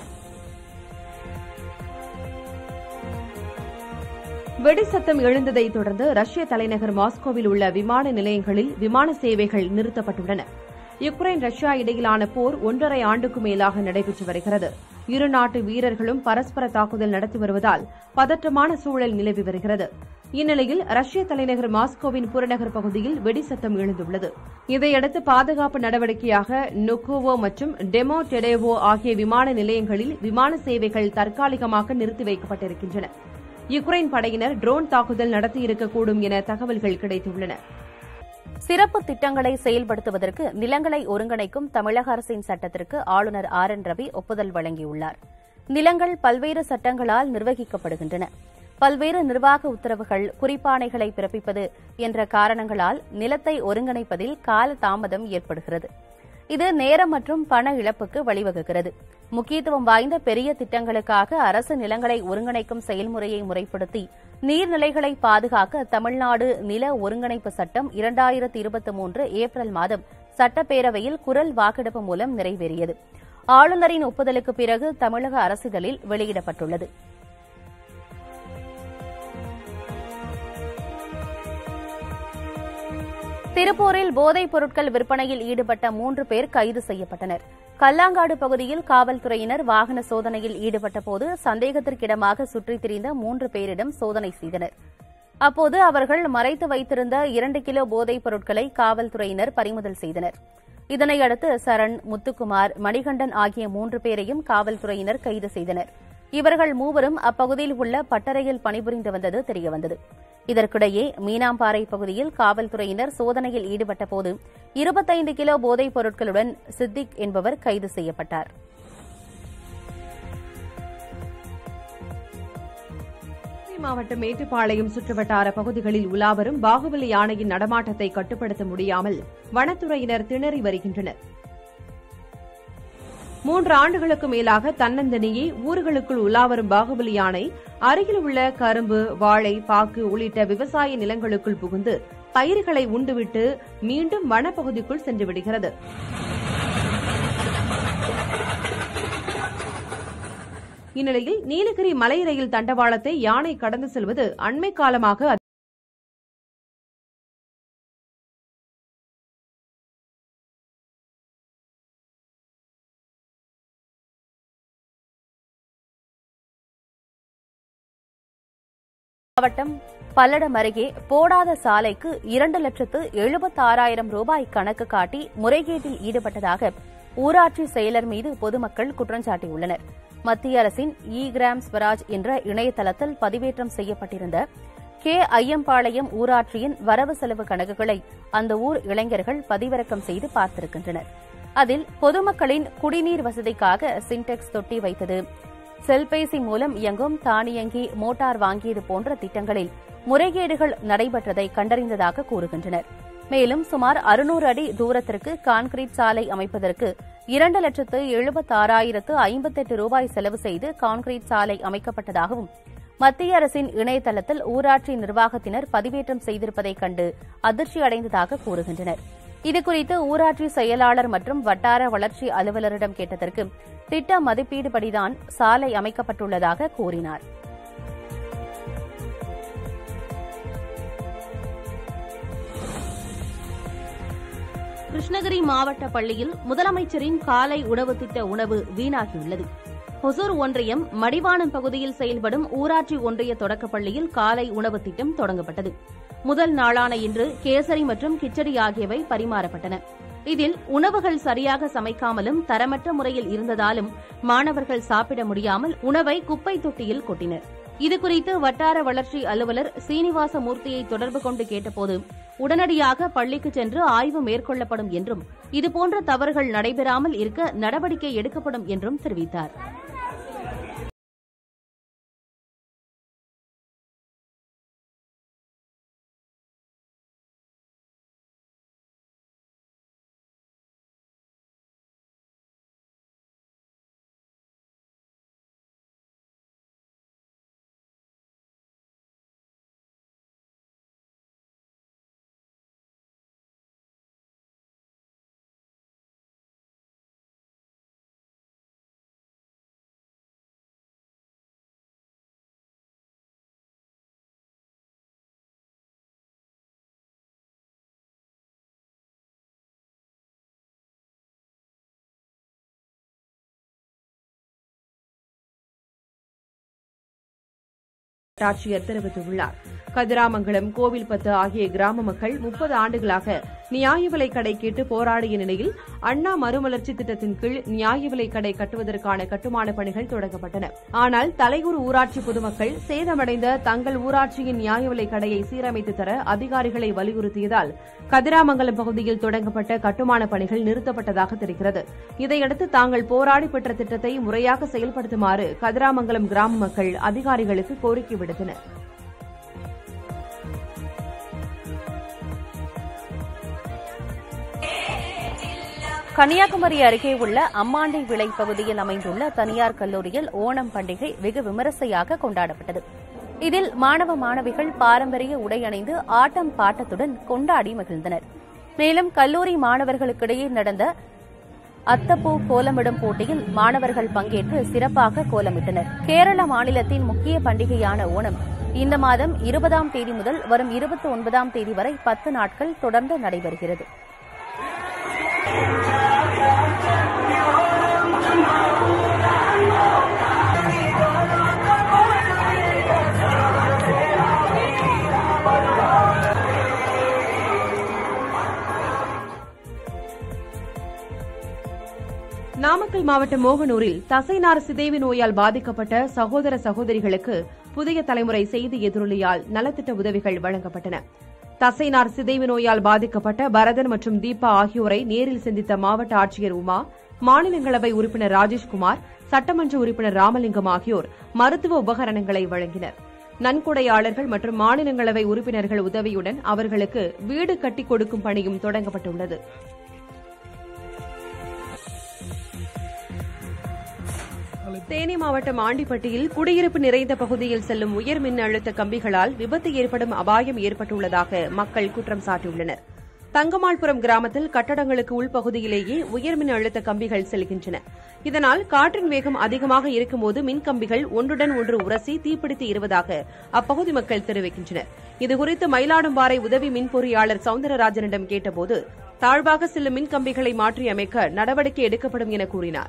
வெடிசத்தம் எழுந்ததை தொடர்ந்து ரஷ்ய தலைநகர் மாஸ்கோவில் உள்ள விமான நிலையங்களில் விமான சேவைகள் நிறுத்தப்பட்டுள்ளன யுக்ரைன் ரஷ்யா இடையிலான போர் ஒன்றரை ஆண்டுக்கு மேலாக நடைபெற்று வருகிறது இரு நாட்டு வீரர்களும் பரஸ்பர தாக்குதல் நடத்தி வருவதால் பதற்றமான சூழல் நிலவி வருகிறது இந்நிலையில் ரஷ்ய தலைநகர் மாஸ்கோவின் புறநகர் பகுதியில் வெடிசத்தம் எழுந்துள்ளது இதையடுத்து பாதுகாப்பு நடவடிக்கையாக நுக்கோவோ மற்றும் டெமோ டெடேவோ ஆகிய விமான நிலையங்களில் விமான சேவைகள் தற்காலிகமாக நிறுத்தி வைக்கப்பட்டிருக்கின்றன யுக்ரைன் படையினர் ட்ரோன் தாக்குதல் நடத்தியிருக்கக்கூடும் என தகவல்கள் கிடைத்துள்ளன சிறப்பு திட்டங்களை செயல்படுத்துவதற்கு நிலங்களை ஒருங்கிணைக்கும் தமிழக அரசின் சட்டத்திற்கு ஆளுநர் ஆர் என் ரவி ஒப்புதல் வழங்கியுள்ளார் நிலங்கள் பல்வேறு சட்டங்களால் நிர்வகிக்கப்படுகின்றன பல்வேறு நிர்வாக உத்தரவுகள் குறிப்பாணைகளை பிறப்பிப்பது என்ற காரணங்களால் நிலத்தை ஒருங்கிணைப்பதில் கால தாமதம் ஏற்படுகிறது இது நேரம் மற்றும் பண இழப்புக்கு வழிவகுக்கிறது முக்கியத்துவம் வாய்ந்த பெரிய திட்டங்களுக்காக அரசு நிலங்களை ஒருங்கிணைக்கும் செயல்முறையை முறைப்படுத்தி நீர்நிலைகளை பாதுகாக்க தமிழ்நாடு நில ஒருங்கிணைப்பு சட்டம் இரண்டாயிரத்து இருபத்தி மூன்று ஏப்ரல் மாதம் சட்டப்பேரவையில் குரல் வாக்கெடுப்பு மூலம் நிறைவேறியது ஆளுநரின் ஒப்புதலுக்கு பிறகு தமிழக அரசிதழில் வெளியிடப்பட்டுள்ளது திருப்பூரில் போதைப் பொருட்கள் விற்பனையில் ஈடுபட்ட மூன்று பேர் கைது செய்யப்பட்டனர் கல்லாங்காடு பகுதியில் காவல்துறையினர் வாகன சோதனையில் ஈடுபட்டபோது சந்தேகத்திற்கிடமாக சுற்றித் திரிந்த மூன்று பேரிடம் சோதனை செய்தனர் அப்போது அவர்கள் மறைத்து வைத்திருந்த இரண்டு கிலோ போதைப் பொருட்களை காவல்துறையினர் பறிமுதல் செய்தனர் இதனையடுத்து சரண் முத்துக்குமார் மணிகண்டன் ஆகிய மூன்று பேரையும் காவல்துறையினர் கைது செய்தனர் இவர்கள் மூவரும் அப்பகுதியில் உள்ள பட்டறையில் பணிபுரிந்து வந்தது தெரியவந்தது இதற்கிடையே மீனாம்பாறை பகுதியில் காவல்துறையினர் சோதனையில் ஈடுபட்டபோது இருபத்தைந்து கிலோ போதைப் பொருட்களுடன் சித்திக் என்பவர் கைது செய்யப்பட்டார் கோவை மாவட்டம் மேட்டுப்பாளையம் சுற்றுவட்டார பகுதிகளில் உலாவரும் பாகுபலி யானையின் நடமாட்டத்தை கட்டுப்படுத்த முடியாமல் வனத்துறையினர் திணறி வருகின்றனர் மூன்று ஆண்டுகளுக்கு மேலாக தன்னந்தனியே ஊர்களுக்குள் உலாவரும் பாகுபலி யானை அருகில் உள்ள கரும்பு வாழை பாக்கு உள்ளிட்ட விவசாய நிலங்களுக்குள் புகுந்து பயிர்களை உண்டுவிட்டு மீண்டும் வனப்பகுதிக்குள் சென்று விடுகிறது இந்நிலையில் நீலகிரி மலை ரயில் தண்டவாளத்தை யானை கடந்து செல்வது அண்மை காலமாக மாவட்டம் பல்லடம் அருகே போடாத சாலைக்கு இரண்டு லட்சத்து எழுபத்தாறாயிரம் ரூபாய் கணக்கு காட்டி முறைகேட்டில் ஈடுபட்டதாக ஊராட்சி செயலர் மீது பொதுமக்கள் குற்றஞ்சாட்டியுள்ளனர் மத்திய அரசின் இ கிராம் ஸ்வராஜ் என்ற இணையதளத்தில் பதிவேற்றம் செய்யப்பட்டிருந்த கே ஐயம்பாளையம் ஊராட்சியின் வரவு செலவு கணக்குகளை அந்த ஊர் இளைஞர்கள் பதிவிறக்கம் செய்து பார்த்திருக்கின்றனர் அதில் பொதுமக்களின் குடிநீர் வசதிக்காக சின்டெக்ஸ் தொட்டி வைத்தது செல்பேசி மூலம் இயங்கும் தானியங்கி மோட்டார் வாங்கியது போன்ற திட்டங்களில் முறைகேடுகள் நடைபெற்றதை கண்டறிந்ததாக கூறுகின்றனர் மேலும் சுமார் அறுநூறு அடி தூரத்திற்கு கான்கிரீட் சாலை அமைப்பதற்கு இரண்டு லட்சத்து எழுபத்தாறாயிரத்து ஐம்பத்தெட்டு ரூபாய் செலவு செய்து கான்கிரீட் சாலை அமைக்கப்பட்டதாகவும் மத்திய அரசின் இணையதளத்தில் ஊராட்சி நிர்வாகத்தினர் பதிவேற்றம் செய்திருப்பதைக் கண்டு அதிர்ச்சி அடைந்ததாக கூறுகின்றனர் இதுகுறித்து ஊராட்சி செயலாளர் மற்றும் வட்டார வளர்ச்சி அலுவலரிடம் கேட்டதற்கு திட்ட மதிப்பீடுபடிதான் சாலை அமைக்கப்பட்டுள்ளதாக கூறினார் கிருஷ்ணகிரி மாவட்ட பள்ளியில் முதலமைச்சரின் காலை உணவு திட்ட உணவு வீணாகியுள்ளது ஹொசூர் ஒன்றியம் மடிவானம் பகுதியில் செயல்படும் ஊராட்சி ஒன்றிய தொடக்கப்பள்ளியில் காலை உணவு திட்டம் தொடங்கப்பட்டது முதல் நாளான இன்று கேசரி மற்றும் கிச்சடி ஆகியவை பரிமாறப்பட்டன இதில் உணவுகள் சரியாக சமைக்காமலும் தரமற்ற முறையில் இருந்ததாலும் மாணவர்கள் சாப்பிட முடியாமல் உணவை குப்பை தொட்டியில் கொட்டினர் இதுகுறித்து வட்டார வளர்ச்சி அலுவலர் சீனிவாச மூர்த்தியை தொடர்பு கொண்டு கேட்டபோது உடனடியாக பள்ளிக்கு சென்று ஆய்வு மேற்கொள்ளப்படும் என்றும் இதுபோன்ற தவறுகள் நடைபெறாமல் இருக்க நடவடிக்கை எடுக்கப்படும் என்றும் தெரிவித்தார் ஆட்சியர் தெரிவித்துள்ளார் கதிராமங்கலம் கோவில்பத்து ஆகிய கிராம மக்கள் முப்பது ஆண்டுகளாக நியாய விலை கடை கேட்டு போராடிய நிலையில் அண்ணா மறுமலர்ச்சி திட்டத்தின் கீழ் நியாய விலை கடை கட்டுவதற்கான கட்டுமான பணிகள் தொடங்கப்பட்டன ஆனால் தலையூர் ஊராட்சி பொதுமக்கள் சேதமடைந்த தங்கள் ஊராட்சியின் நியாய விலை கடையை சீரமைத்து தர அதிகாரிகளை வலியுறுத்தியதால் கதிராமங்கலம் பகுதியில் தொடங்கப்பட்ட கட்டுமான பணிகள் நிறுத்தப்பட்டதாக தெரிகிறது இதையடுத்து தாங்கள் போராடி பெற்ற திட்டத்தை முறையாக செயல்படுத்துமாறு கதிராமங்கலம் கிராம மக்கள் அதிகாரிகளுக்கு கோரிக்கை விடுத்தனர் கன்னியாகுமரி அருகே உள்ள அம்மாண்டை விளை பகுதியில் அமைந்துள்ள தனியார் கல்லூரியில் ஓணம் பண்டிகை வெகு விமரிசையாக கொண்டாடப்பட்டது இதில் மாணவ மாணவிகள் பாரம்பரிய உடை அணிந்து ஆட்டம் பாட்டத்துடன் கொண்டாடி மகிழ்ந்தனர் மேலும் கல்லூரி மாணவர்களுக்கிடையே நடந்த அத்தப்பூ கோலமிடும் போட்டியில் மாணவர்கள் பங்கேற்று சிறப்பாக கோலமிட்டனர் கேரள மாநிலத்தின் முக்கிய பண்டிகையான ஓணம் இந்த மாதம் இருபதாம் தேதி முதல் வரும் இருபத்தி ஒன்பதாம் தேதி வரை பத்து நாட்கள் தொடர்ந்து நடைபெறுகிறது நாமக்கல் மாவட்டம் மோகனூரில் தசைநார் சிதைவு நோயால் பாதிக்கப்பட்ட சகோதர சகோதரிகளுக்கு புதிய தலைமுறை செய்தி எதிரொலியால் நலத்திட்ட உதவிகள் வழங்கப்பட்டன தசைநார் சிதைவு நோயால் பாதிக்கப்பட்ட பரதன் மற்றும் தீபா ஆகியோரை நேரில் சந்தித்த மாவட்ட ஆட்சியர் உமா மாநிலங்களவை உறுப்பினர் ராஜேஷ்குமார் சட்டமன்ற உறுப்பினர் ராமலிங்கம் ஆகியோர் மருத்துவ உபகரணங்களை வழங்கினர் நன்கொடையாளர்கள் மற்றும் மாநிலங்களவை உறுப்பினர்கள் உதவியுடன் அவர்களுக்கு வீடு கட்டிக் கொடுக்கும் பணியும் தொடங்கப்பட்டுள்ளது தேனி மாவட்டம் ஆண்டிப்பட்டியில் குடியிருப்பு நிறைந்த பகுதியில் செல்லும் உயர் மின் அழுத்த கம்பிகளால் விபத்து ஏற்படும் அபாயம் ஏற்பட்டுள்ளதாக மக்கள் குற்றம் சாட்டியுள்ளனர் தங்கமாள்புரம் கிராமத்தில் கட்டடங்களுக்கு உள்பகுதியிலேயே உயர் மின் அழுத்த கம்பிகள் செல்கின்றன இதனால் காற்றின் வேகம் அதிகமாக இருக்கும்போது மின்கம்பிகள் ஒன்றுடன் ஒன்று உரசி தீப்பிடித்து இருவதாக அப்பகுதி மக்கள் தெரிவிக்கின்றனர் இதுகுறித்து மயிலாடும்பாறை உதவி மின் பொறியாளர் சவுந்தரராஜனிடம் கேட்டபோது தாழ்வாக செல்லும் மின்கம்பிகளை மாற்றியமைக்க நடவடிக்கை எடுக்கப்படும் என கூறினார்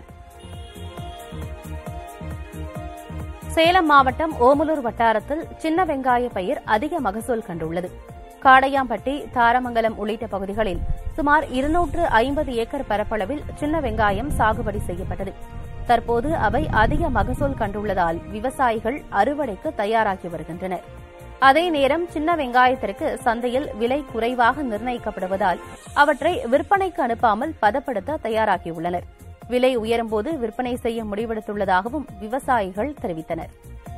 சேலம் மாவட்டம் ஓமலூர் வட்டாரத்தில் சின்ன வெங்காய பயிர் அதிக மகசூல் கண்டுள்ளது காடையாம்பட்டி தாரமங்கலம் உள்ளிட்ட பகுதிகளில் சுமார் இருநூற்று ஐம்பது ஏக்கர் பரப்பளவில் சின்ன வெங்காயம் சாகுபடி செய்யப்பட்டது தற்போது அவை அதிக மகசூல் கண்டுள்ளதால் விவசாயிகள் அறுவடைக்கு தயாராகி வருகின்றனர் அதே நேரம் சின்ன வெங்காயத்திற்கு சந்தையில் விலை குறைவாக நிர்ணயிக்கப்படுவதால் அவற்றை விற்பனைக்கு அனுப்பாமல் பதப்படுத்த தயாராகியுள்ளனர் விலை உயரும்போது விற்பனை செய்ய முடிவெடுத்துள்ளதாகவும் விவசாயிகள் தெரிவித்தனர்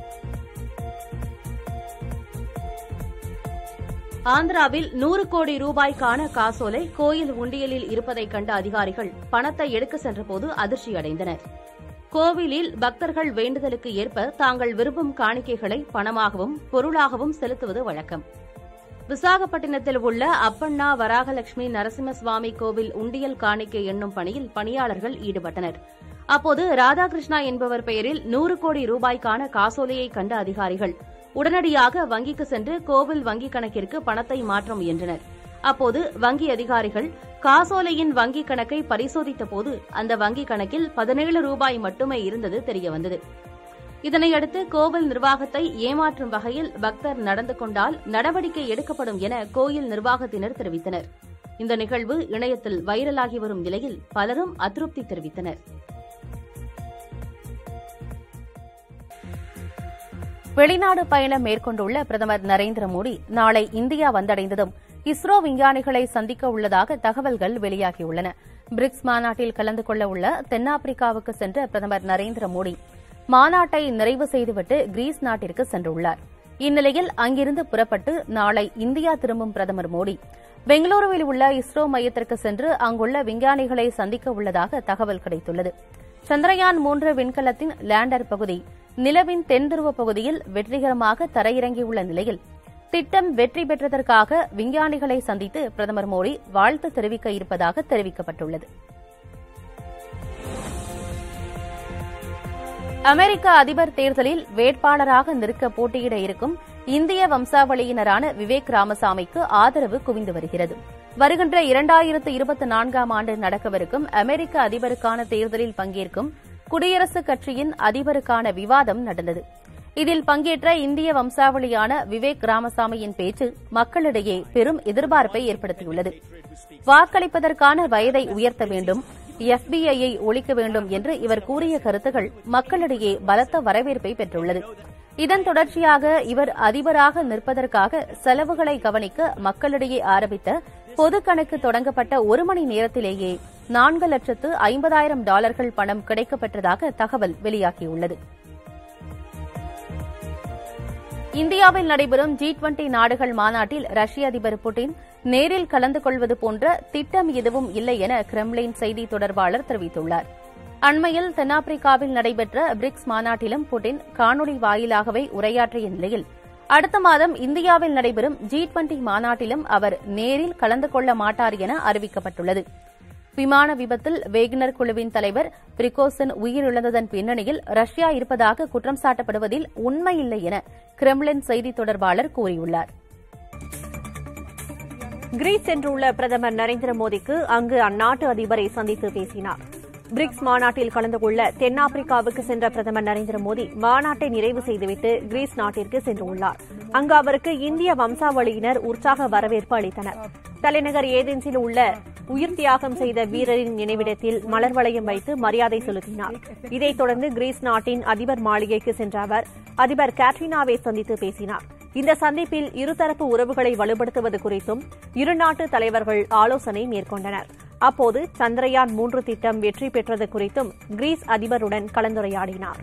ஆந்திராவில் நூறு கோடி ரூபாய்க்கான காசோலை கோயில் உண்டியலில் இருப்பதைக் கண்ட அதிகாரிகள் பணத்தை எடுக்க சென்றபோது அதிர்ச்சியடைந்தனர் கோவிலில் பக்தர்கள் வேண்டுதலுக்கு ஏற்ப தாங்கள் விரும்பும் காணிக்கைகளை பணமாகவும் பொருளாகவும் செலுத்துவது வழக்கம் விசாகப்பட்டினத்தில் உள்ள அப்பண்ணா வராகலட்சுமி நரசிம்மசுவாமி கோவில் உண்டியல் காணிக்கை எண்ணும் பணியில் பணியாளர்கள் ஈடுபட்டனர் அப்போது ராதாகிருஷ்ணா என்பவர் பெயரில் நூறு கோடி ரூபாய்க்கான காசோலையை கண்ட அதிகாரிகள் உடனடியாக வங்கிக்கு சென்று கோவில் வங்கிக் கணக்கிற்கு பணத்தை மாற்ற முயன்றனர் அப்போது வங்கி அதிகாரிகள் காசோலையின் வங்கிக் கணக்கை பரிசோதித்தபோது அந்த வங்கிக் கணக்கில் பதினேழு ரூபாய் மட்டுமே இருந்தது தெரியவந்தது இதனையடுத்து கோவில் நிர்வாகத்தை ஏமாற்றும் வகையில் பக்தர் நடந்து கொண்டால் நடவடிக்கை எடுக்கப்படும் என கோயில் நிர்வாகத்தினர் தெரிவித்தனர் இந்த நிகழ்வு இணையத்தில் வைரலாகி வரும் நிலையில் பலரும் அதிருப்தி தெரிவித்தனர் வெளிநாடு பயணம் மேற்கொண்டுள்ள பிரதமர் நரேந்திர மோடி நாளை இந்தியா வந்தடைந்ததும் இஸ்ரோ விஞ்ஞானிகளை சந்திக்க உள்ளதாக தகவல்கள் வெளியாகியுள்ளன பிரிக்ஸ் மாநாட்டில் கலந்து கொள்ள உள்ள தென்னாப்பிரிக்காவுக்கு சென்ற பிரதமர் நரேந்திர மோடி மாநாட்டை நிறைவு செய்துவிட்டு கிரீஸ் நாட்டிற்கு சென்றுள்ளார் இந்நிலையில் அங்கிருந்து புறப்பட்டு நாளை இந்தியா திரும்பும் பிரதமர் மோடி பெங்களூருவில் உள்ள இஸ்ரோ மையத்திற்கு சென்று அங்குள்ள விஞ்ஞானிகளை சந்திக்க உள்ளதாக தகவல் கிடைத்துள்ளது சந்திரயான் மூன்று விண்கலத்தின் லேண்டர் பகுதி நிலவின் தென்துருவ பகுதியில் வெற்றிகரமாக தரையிறங்கியுள்ள நிலையில் திட்டம் வெற்றி பெற்றதற்காக விஞ்ஞானிகளை சந்தித்து பிரதமர் மோடி வாழ்த்து தெரிவிக்க இருப்பதாக தெரிவிக்கப்பட்டுள்ளது அமெரிக்க அதிபர் தேர்தலில் வேட்பாளராக நிற்க போட்டியிட இருக்கும் இந்திய வம்சாவளியினரான விவேக் ராமசாமிக்கு ஆதரவு குவிந்து வருகிறது வருகின்ற இரண்டாயிரத்து இருபத்தி நான்காம் ஆண்டு நடக்கவிருக்கும் அமெரிக்க அதிபருக்கான தேர்தலில் பங்கேற்கும் குடியரசுக் கட்சியின் அதிபருக்கான விவாதம் நடந்தது இதில் பங்கேற்ற இந்திய வம்சாவளியான விவேக் ராமசாமியின் பேச்சு மக்களிடையே பெரும் எதிர்பார்ப்பை ஏற்படுத்தியுள்ளது வாக்களிப்பதற்கான வயதை உயர்த்த வேண்டும் எஃபிஐயை ஒழிக்க வேண்டும் என்று இவர் கூறிய கருத்துகள் மக்களிடையே பலத்த வரவேற்பை பெற்றுள்ளது இதன் தொடர்ச்சியாக இவர் அதிபராக நிற்பதற்காக செலவுகளை கவனிக்க மக்களிடையே ஆரம்பித்த பொது கணக்கு தொடங்கப்பட்ட ஒரு மணி நேரத்திலேயே நான்கு லட்சத்து ஐம்பதாயிரம் டாலர்கள் பணம் கிடைக்கப்பெற்றதாக தகவல் வெளியாகியுள்ளது இந்தியாவில் நடைபெறும் ஜி டுவெண்டி நாடுகள் மாநாட்டில் ரஷ்ய அதிபர் புட்டின் நேரில் கலந்து கொள்வது போன்ற திட்டம் எதுவும் இல்லை என கிரெம்ளின் செய்தி தொடர்பாளர் தெரிவித்துள்ளார் அண்மையில் தென்னாப்பிரிக்காவில் நடைபெற்ற பிரிக்ஸ் மாநாட்டிலும் புட்டின் காணொலி வாயிலாகவே உரையாற்றிய நிலையில் அடுத்த மாதம் இந்தியாவில் நடைபெறும் ஜி டுவெண்டி மாநாட்டிலும் அவர் நேரில் கலந்து கொள்ள மாட்டார் என அறிவிக்கப்பட்டுள்ளது விமான விபத்தில் வேக்னர் குழுவின் தலைவர் பிரிகோசன் உயிரிழந்ததன் பின்னணியில் ரஷ்யா இருப்பதாக குற்றம் சாட்டப்படுவதில் உண்மையில்லை என கிரெம்ளின் செய்தி தொடர்பாளர் கூறியுள்ளார் கிரீஸ் சென்றுள்ள பிரதமர் நரேந்திர மோடிக்கு அங்கு அந்நாட்டு அதிபரை சந்தித்து பேசினார் பிரிக்ஸ் மாநாட்டில் கலந்து கொள்ள தென்னாப்பிரிக்காவுக்கு சென்ற பிரதமர் நரேந்திர மோடி மாநாட்டை நிறைவு செய்துவிட்டு கிரீஸ் நாட்டிற்கு சென்றுள்ளார் அங்கு அவருக்கு இந்திய வம்சாவளியினர் உற்சாக வரவேற்பு அளித்தனர் தலைநகர் ஏதென்ஸில் உள்ள உயிர் தியாகம் செய்த வீரரின் நினைவிடத்தில் மலர் வளையம் வைத்து மரியாதை செலுத்தினார் இதைத் தொடர்ந்து கிரீஸ் நாட்டின் அதிபர் மாளிகைக்கு சென்ற அவர் அதிபர் கேட்ரினாவை சந்தித்து பேசினார் இந்த சந்திப்பில் இருதரப்பு உறவுகளை வலுப்படுத்துவது குறித்தும் இரு நாட்டு தலைவர்கள் ஆலோசனை மேற்கொண்டனர் அப்போது சந்திரயான் மூன்று திட்டம் வெற்றி பெற்றது குறித்தும் கிரீஸ் அதிபருடன் கலந்துரையாடினார்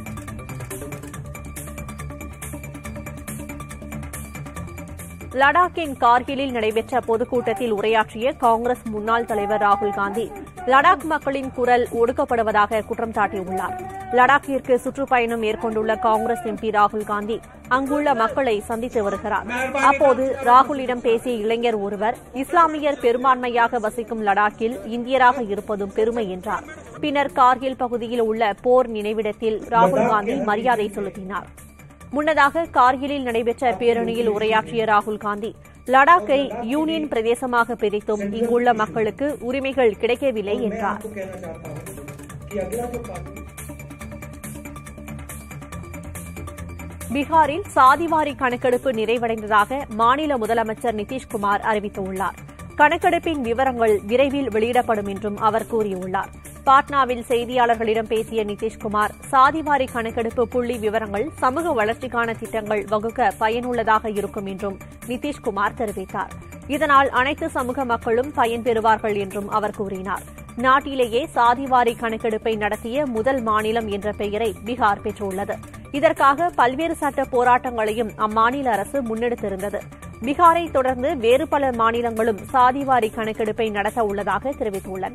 லடாக்கின் கார்கிலில் நடைபெற்ற பொதுக்கூட்டத்தில் உரையாற்றிய காங்கிரஸ் முன்னாள் தலைவர் ராகுல் காந்தி லடாக் மக்களின் குரல் ஒடுக்கப்படுவதாக குற்றம் சாட்டியுள்ளார் லடாக்கிற்கு சுற்றுப்பயணம் மேற்கொண்டுள்ள காங்கிரஸ் எம்பி ராகுல் காந்தி அங்குள்ள மக்களை சந்தித்து வருகிறார் அப்போது ராகுலிடம் பேசிய இளைஞர் ஒருவர் இஸ்லாமியர் பெரும்பான்மையாக வசிக்கும் லடாக்கில் இந்தியராக இருப்பதும் பெருமை என்றார் பின்னர் கார்கில் பகுதியில் உள்ள போர் நினைவிடத்தில் ராகுல் காந்தி மரியாதை செலுத்தினார் முன்னதாக கார்கிலில் நடைபெற்ற பேரணியில் உரையாற்றிய ராகுல் காந்தி லடாக்கை யூனியன் பிரதேசமாக பிரித்தும் இங்குள்ள மக்களுக்கு உரிமைகள் கிடைக்கவில்லை என்றார் பீகாரில் சாதிவாரி கணக்கெடுப்பு நிறைவடைந்ததாக மாநில முதலமைச்சர் நிதிஷ்குமார் அறிவித்துள்ளார் கணக்கெடுப்பின் விவரங்கள் விரைவில் வெளியிடப்படும் என்றும் அவர் கூறியுள்ளார் பாட்னாவில் செய்தியாளர்களிடம் பேசிய நிதிஷ்குமார் சாதிவாரி கணக்கெடுப்பு புள்ளி விவரங்கள் சமூக வளர்ச்சிக்கான திட்டங்கள் வகுக்க பயனுள்ளதாக இருக்கும் என்றும் நிதிஷ்குமார் தெரிவித்தார் இதனால் அனைத்து சமூக மக்களும் பயன்பெறுவார்கள் என்றும் அவர் கூறினார் நாட்டிலேயே சாதிவாரி கணக்கெடுப்பை நடத்திய முதல் மாநிலம் என்ற பெயரை பீகார் பெற்றுள்ளது இதற்காக பல்வேறு சட்ட போராட்டங்களையும் அம்மாநில அரசு முன்னெடுத்திருந்தது பீகாரை தொடர்ந்து வேறு பல மாநிலங்களும் சாதிவாரி கணக்கெடுப்பை நடத்த உள்ளதாக தெரிவித்துள்ளன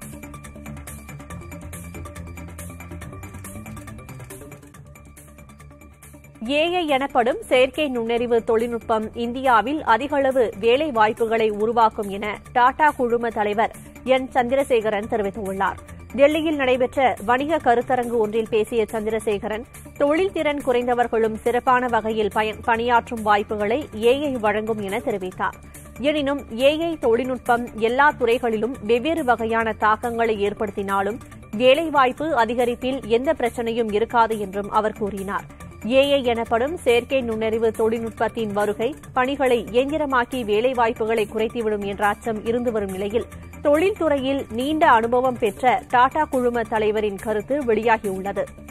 ஏஐ எனப்படும் செயற்கை நுண்ணறிவு தொழில்நுட்பம் இந்தியாவில் அதிகளவு வேலை வாய்ப்புகளை உருவாக்கும் என டாடா குழும தலைவர் என் சந்திரசேகரன் தெரிவித்துள்ளார் டெல்லியில் நடைபெற்ற வணிக கருத்தரங்கு ஒன்றில் பேசிய சந்திரசேகரன் தொழில் திறன் குறைந்தவர்களும் சிறப்பான வகையில் பணியாற்றும் வாய்ப்புகளை ஏஐ வழங்கும் என தெரிவித்தார் எனினும் ஏஐ தொழில்நுட்பம் எல்லா துறைகளிலும் வெவ்வேறு வகையான தாக்கங்களை ஏற்படுத்தினாலும் வேலைவாய்ப்பு அதிகரிப்பில் எந்த பிரச்சனையும் இருக்காது என்றும் அவர் கூறினார் ஏஐ எனப்படும் செயற்கை நுண்ணறிவு தொழில்நுட்பத்தின் வருகை பணிகளை இயந்திரமாக்கி வேலைவாய்ப்புகளை குறைத்துவிடும் என்ற அச்சம் இருந்து வரும் நிலையில் தொழில்துறையில் நீண்ட அனுபவம் பெற்ற டாடா குழும தலைவரின் கருத்து வெளியாகியுள்ளது